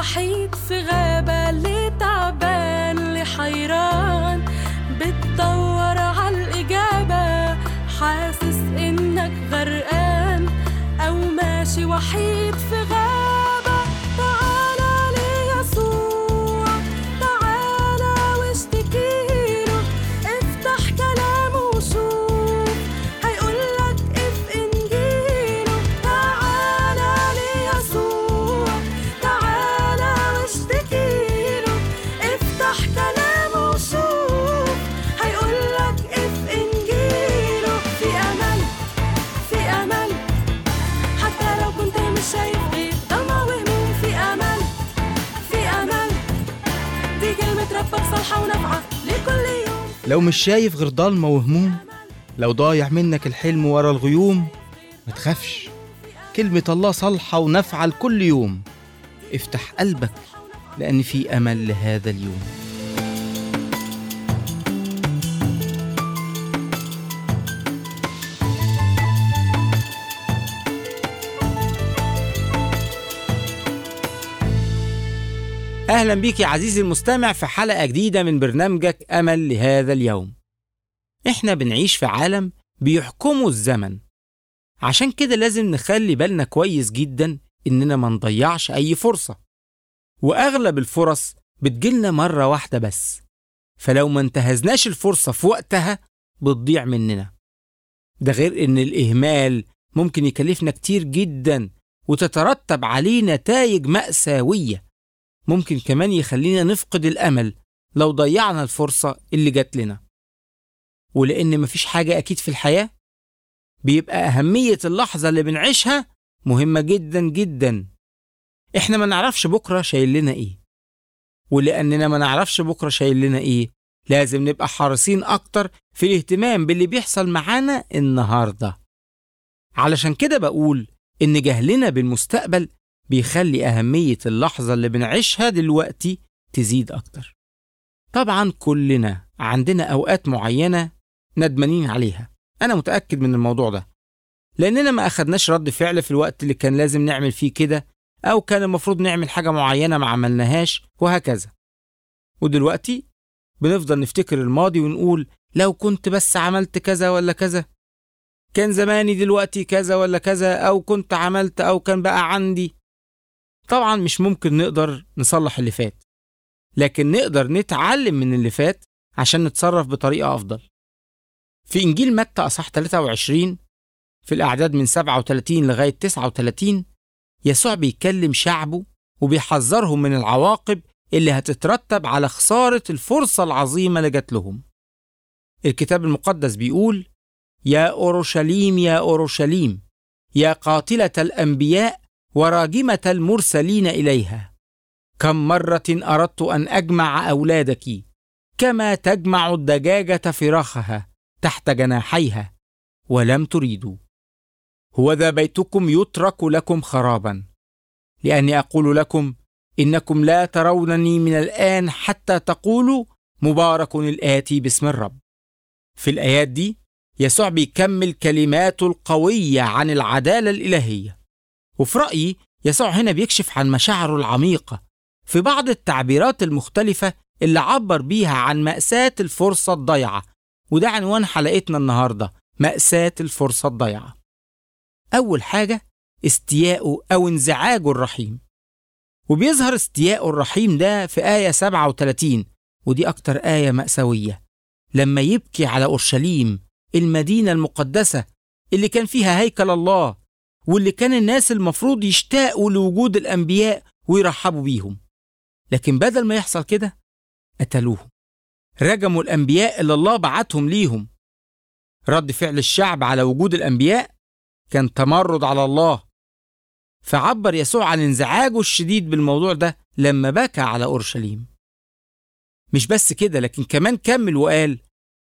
وحيد في غابة اللي تعبان اللي حيران بتدور عالإجابة حاسس إنك غرقان أو ماشي وحيد في غابة تعالى ليسوع تعالى واشتكيله افتح كلامه وشوف هيقولك اف انجيله تعالى ليسوع تعالى واشتكيله افتح كلامه وشوف هيقولك اف انجيله في امل في امل حتى لو كنت مش شايف غير ضلمة وهموم في امل في امل دي كلمة ربك صالحة ونافعة لكل يوم لو مش شايف غير ضلمة وهموم لو ضايع منك الحلم ورا الغيوم ما تخافش كلمة الله صالحة ونافعة لكل يوم افتح قلبك لأن في أمل لهذا اليوم أهلا بيك يا عزيزي المستمع في حلقة جديدة من برنامجك أمل لهذا اليوم إحنا بنعيش في عالم بيحكمه الزمن عشان كده لازم نخلي بالنا كويس جدا إننا ما نضيعش أي فرصة وأغلب الفرص بتجيلنا مرة واحدة بس فلو ما انتهزناش الفرصة في وقتها بتضيع مننا ده غير إن الإهمال ممكن يكلفنا كتير جدا وتترتب عليه نتائج مأساوية ممكن كمان يخلينا نفقد الأمل لو ضيعنا الفرصة اللي جات لنا ولأن مفيش حاجة أكيد في الحياة بيبقى أهمية اللحظة اللي بنعيشها مهمة جدا جدا إحنا ما نعرفش بكرة شايل لنا إيه ولأننا ما نعرفش بكرة شايل لنا إيه لازم نبقى حريصين أكتر في الاهتمام باللي بيحصل معانا النهاردة علشان كده بقول إن جهلنا بالمستقبل بيخلي أهمية اللحظة اللي بنعيشها دلوقتي تزيد أكتر. طبعا كلنا عندنا أوقات معينة ندمانين عليها، أنا متأكد من الموضوع ده. لأننا ما أخدناش رد فعل في الوقت اللي كان لازم نعمل فيه كده أو كان المفروض نعمل حاجة معينة ما عملناهاش وهكذا. ودلوقتي بنفضل نفتكر الماضي ونقول لو كنت بس عملت كذا ولا كذا كان زماني دلوقتي كذا ولا كذا أو كنت عملت أو كان بقى عندي طبعا مش ممكن نقدر نصلح اللي فات لكن نقدر نتعلم من اللي فات عشان نتصرف بطريقة أفضل في إنجيل متى أصح 23 في الأعداد من 37 لغاية 39 يسوع بيكلم شعبه وبيحذرهم من العواقب اللي هتترتب على خسارة الفرصة العظيمة اللي جات لهم الكتاب المقدس بيقول يا أورشليم يا أورشليم يا قاتلة الأنبياء وراجمة المرسلين إليها كم مرة أردت أن أجمع أولادك كما تجمع الدجاجة فراخها تحت جناحيها ولم تريدوا هوذا بيتكم يترك لكم خرابا لأني أقول لكم إنكم لا ترونني من الآن حتى تقولوا مبارك الآتي باسم الرب في الآيات دي يسوع بيكمل كلماته القوية عن العدالة الإلهية وفي رأيي يسوع هنا بيكشف عن مشاعره العميقة في بعض التعبيرات المختلفة اللي عبر بيها عن مأساة الفرصة الضيعة وده عنوان حلقتنا النهاردة مأساة الفرصة الضيعة أول حاجة استياءه أو انزعاجه الرحيم وبيظهر استياءه الرحيم ده في آية 37 ودي أكتر آية مأساوية لما يبكي على أورشليم المدينة المقدسة اللي كان فيها هيكل الله واللي كان الناس المفروض يشتاقوا لوجود الأنبياء ويرحبوا بيهم لكن بدل ما يحصل كده قتلوهم رجموا الأنبياء اللي الله بعتهم ليهم رد فعل الشعب على وجود الأنبياء كان تمرد على الله فعبر يسوع عن انزعاجه الشديد بالموضوع ده لما بكى على أورشليم مش بس كده لكن كمان كمل وقال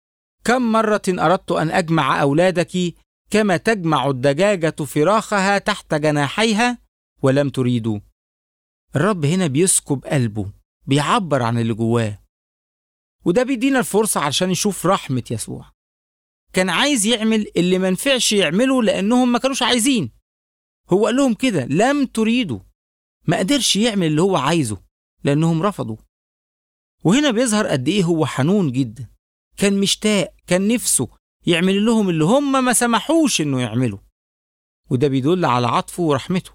كم مرة أردت أن أجمع أولادك كما تجمع الدجاجة فراخها تحت جناحيها ولم تريدوا الرب هنا بيسكب قلبه بيعبر عن اللي جواه وده بيدينا الفرصة عشان نشوف رحمة يسوع كان عايز يعمل اللي ما نفعش يعمله لأنهم ما كانوش عايزين هو قال لهم كده لم تريدوا ما قدرش يعمل اللي هو عايزه لأنهم رفضوا وهنا بيظهر قد إيه هو حنون جدا كان مشتاق كان نفسه يعمل لهم اللي هم ما سمحوش إنه يعملوا وده بيدل على عطفه ورحمته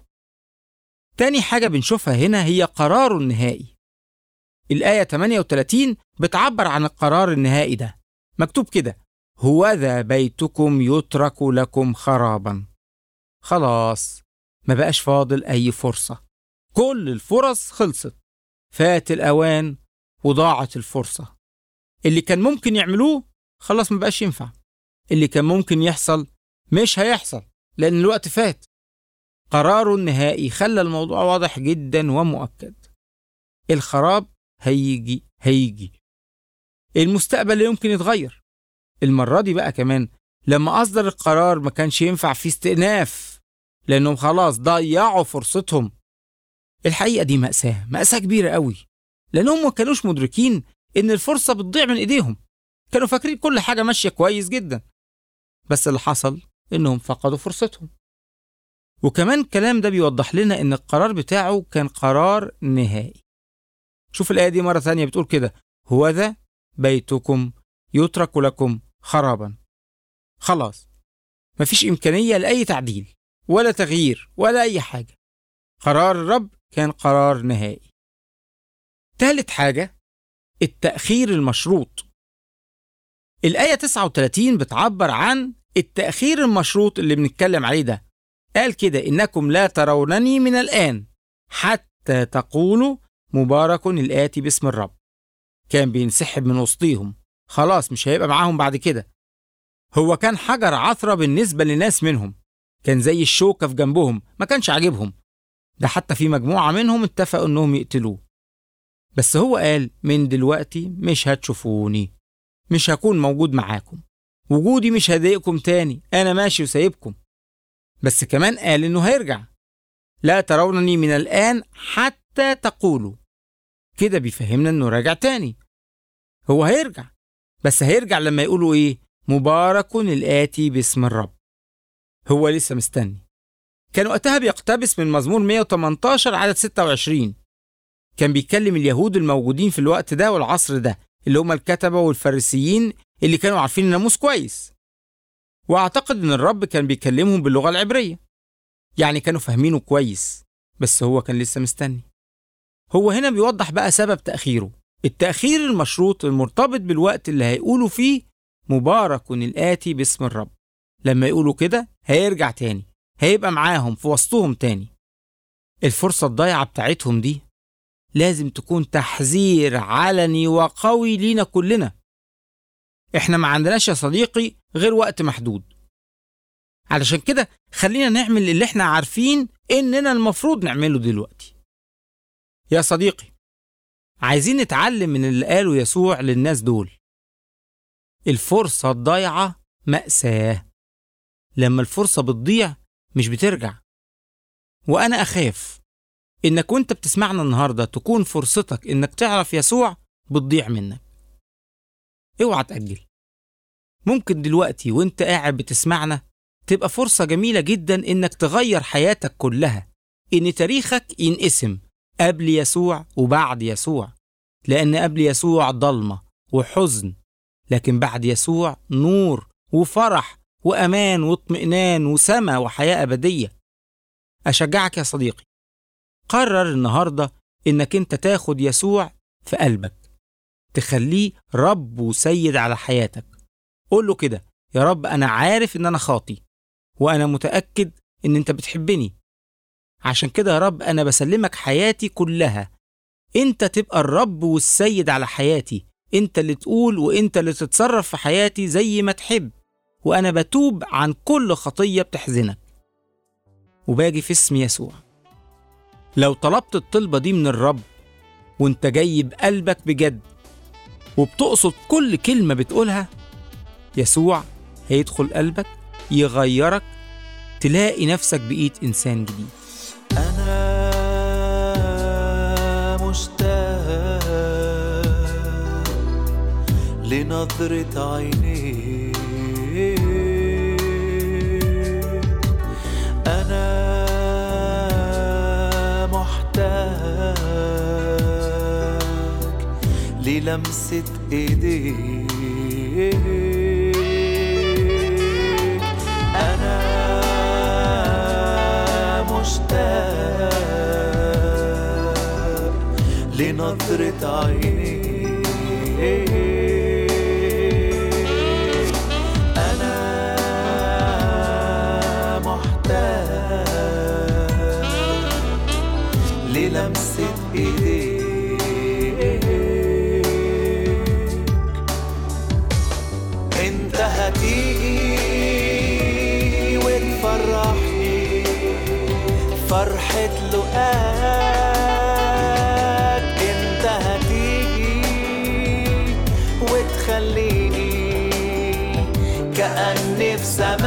تاني حاجة بنشوفها هنا هي قراره النهائي الآية 38 بتعبر عن القرار النهائي ده مكتوب كده هوذا بيتكم يترك لكم خرابا خلاص ما بقاش فاضل أي فرصة كل الفرص خلصت فات الأوان وضاعت الفرصة اللي كان ممكن يعملوه خلاص ما بقاش ينفع اللي كان ممكن يحصل مش هيحصل لأن الوقت فات قراره النهائي خلى الموضوع واضح جدا ومؤكد الخراب هيجي هيجي المستقبل يمكن يتغير المرة دي بقى كمان لما أصدر القرار ما كانش ينفع فيه استئناف لأنهم خلاص ضيعوا فرصتهم الحقيقة دي مأساة مأساة كبيرة قوي لأنهم ما كانوش مدركين إن الفرصة بتضيع من إيديهم كانوا فاكرين كل حاجة ماشية كويس جدا بس اللي حصل إنهم فقدوا فرصتهم وكمان الكلام ده بيوضح لنا إن القرار بتاعه كان قرار نهائي شوف الآية دي مرة ثانية بتقول كده هوذا بيتكم يترك لكم خرابا خلاص مفيش إمكانية لأي تعديل ولا تغيير ولا أي حاجة قرار الرب كان قرار نهائي تالت حاجة التأخير المشروط الآية 39 بتعبر عن التأخير المشروط اللي بنتكلم عليه ده قال كده إنكم لا ترونني من الآن حتى تقولوا مبارك الآتي باسم الرب كان بينسحب من وسطيهم خلاص مش هيبقى معاهم بعد كده هو كان حجر عثرة بالنسبة لناس منهم كان زي الشوكة في جنبهم ما كانش عاجبهم ده حتى في مجموعة منهم اتفقوا انهم يقتلوه بس هو قال من دلوقتي مش هتشوفوني مش هكون موجود معاكم وجودي مش هضايقكم تاني انا ماشي وسايبكم بس كمان قال انه هيرجع لا ترونني من الان حتى تقولوا كده بيفهمنا انه راجع تاني هو هيرجع بس هيرجع لما يقولوا ايه مبارك الآتي باسم الرب هو لسه مستني كان وقتها بيقتبس من مزمور 118 عدد 26 كان بيكلم اليهود الموجودين في الوقت ده والعصر ده اللي هم الكتبة والفارسيين اللي كانوا عارفين الناموس كويس واعتقد ان الرب كان بيكلمهم باللغة العبرية يعني كانوا فاهمينه كويس بس هو كان لسه مستني هو هنا بيوضح بقى سبب تأخيره التأخير المشروط المرتبط بالوقت اللي هيقولوا فيه مبارك الآتي باسم الرب لما يقولوا كده هيرجع تاني هيبقى معاهم في وسطهم تاني الفرصة الضايعة بتاعتهم دي لازم تكون تحذير علني وقوي لينا كلنا احنا ما عندناش يا صديقي غير وقت محدود علشان كده خلينا نعمل اللي احنا عارفين اننا المفروض نعمله دلوقتي يا صديقي عايزين نتعلم من اللي قاله يسوع للناس دول الفرصة الضايعة مأساة لما الفرصة بتضيع مش بترجع وأنا أخاف إنك وأنت بتسمعنا النهاردة تكون فرصتك إنك تعرف يسوع بتضيع منك اوعى تأجل ممكن دلوقتي وانت قاعد بتسمعنا تبقى فرصة جميلة جدا إنك تغير حياتك كلها إن تاريخك ينقسم قبل يسوع وبعد يسوع لأن قبل يسوع ضلمة وحزن لكن بعد يسوع نور وفرح وأمان واطمئنان وسما وحياة أبدية أشجعك يا صديقي قرر النهاردة إنك أنت تاخد يسوع في قلبك تخليه رب وسيد على حياتك قول له كده يا رب أنا عارف إن أنا خاطي وأنا متأكد إن أنت بتحبني عشان كده يا رب أنا بسلمك حياتي كلها أنت تبقى الرب والسيد على حياتي أنت اللي تقول وأنت اللي تتصرف في حياتي زي ما تحب وأنا بتوب عن كل خطية بتحزنك وباجي في اسم يسوع لو طلبت الطلبة دي من الرب وانت جاي بقلبك بجد وبتقصد كل كلمة بتقولها يسوع هيدخل قلبك يغيرك تلاقي نفسك بقيت إنسان جديد أنا مشتاق لنظرة عينيك أنا محتاج للمسة ايديك انا مشتاق لنظرة عينيك انا محتاج للمسة ايديك انت هتيجي وتفرحني فرحة لقاك انت هتيجي وتخليني كأني في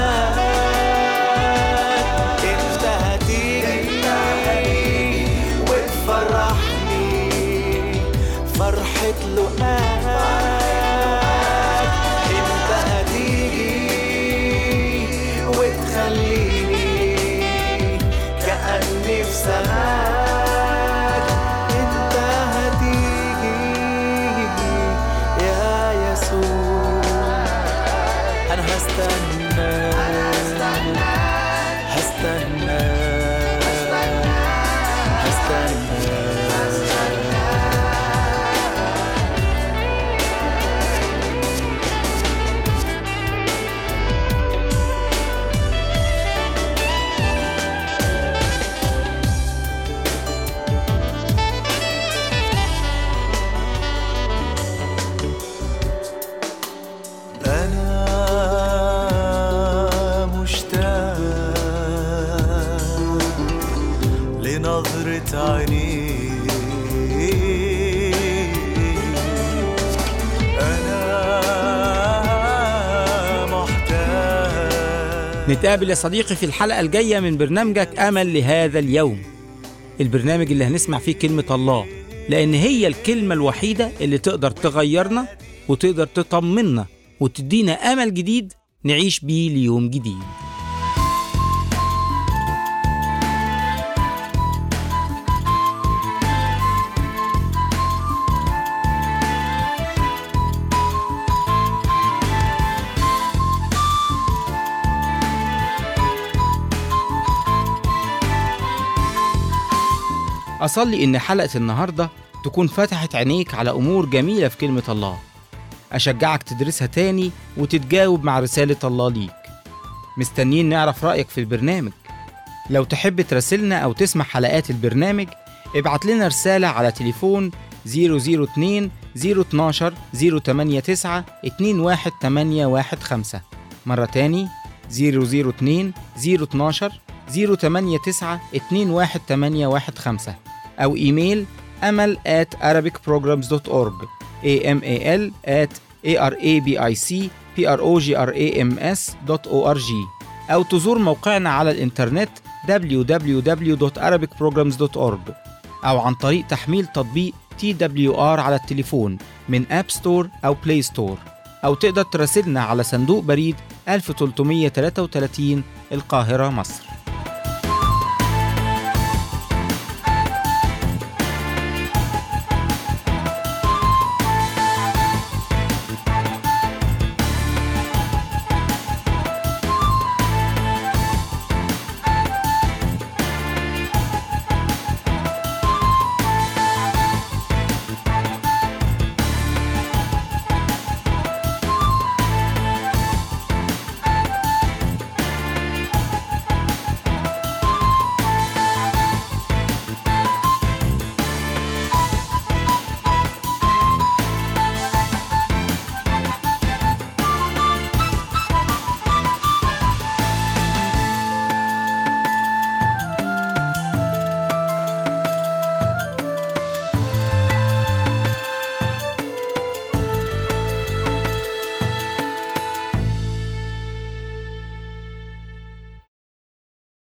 سماك انت هتيجي وتفرحني فرحة لقاك انت هتيجي وتخليني كأني في سماك انت هتيجي يا يسوع انا هستنى هستنى أنا مشتاق لنظرة عينيك أنا محتاج نتقابل يا صديقي في الحلقة الجاية من برنامجك أمل لهذا اليوم البرنامج اللي هنسمع فيه كلمة الله لأن هي الكلمة الوحيدة اللي تقدر تغيرنا وتقدر تطمنا وتدينا أمل جديد نعيش بيه ليوم جديد أصلي إن حلقة النهاردة تكون فتحت عينيك على أمور جميلة في كلمة الله أشجعك تدرسها تاني وتتجاوب مع رسالة الله ليك مستنيين نعرف رأيك في البرنامج لو تحب تراسلنا أو تسمع حلقات البرنامج ابعت لنا رسالة على تليفون 002 012 089 21815 مرة تاني 002 012 089 21815 أو إيميل أمل at arabicprograms.org amal at arabicprograms.org أو تزور موقعنا على الإنترنت www.arabicprograms.org أو عن طريق تحميل تطبيق TWR على التليفون من أب ستور أو بلاي ستور أو تقدر تراسلنا على صندوق بريد 1333 القاهرة مصر